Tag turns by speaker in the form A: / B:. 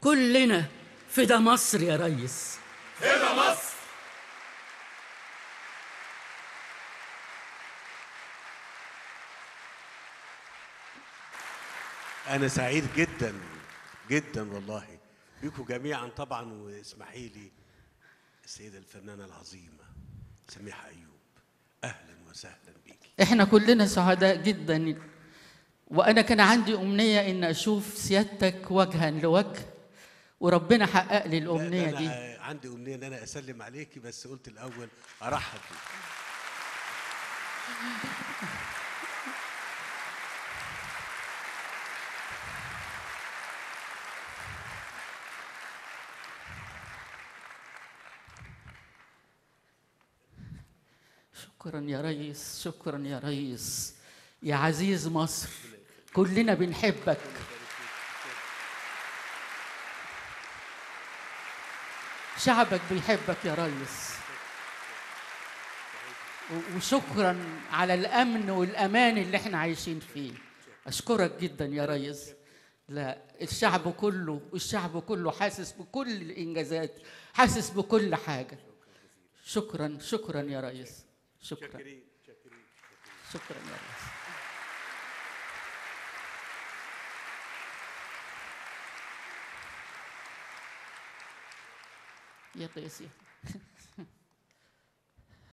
A: كلنا فدا مصر يا ريس
B: هنا مصر
C: أنا سعيد جدا جدا والله بيكم جميعا طبعا واسمحي لي السيدة الفنانة العظيمة سميحة أيوب أهلا وسهلا بيكي
A: احنا كلنا سعداء جدا وانا كان عندي امنيه ان اشوف سيادتك وجها لوجه وربنا حقق لي
C: لا،
A: الامنيه
C: ده
A: دي
C: أنا عندي أمنية إن أنا أسلم عليكي بس قلت الأول أرحب بيك
A: شكرا يا ريس شكرا يا ريس يا عزيز مصر كلنا بنحبك شعبك بيحبك يا ريس و- وشكرا على الامن والامان اللي احنا عايشين فيه اشكرك جدا يا ريس لا الشعب كله الشعب كله حاسس بكل الانجازات حاسس بكل حاجه شكرا شكرا يا ريس شكرا شكرا يا ريس يا ريس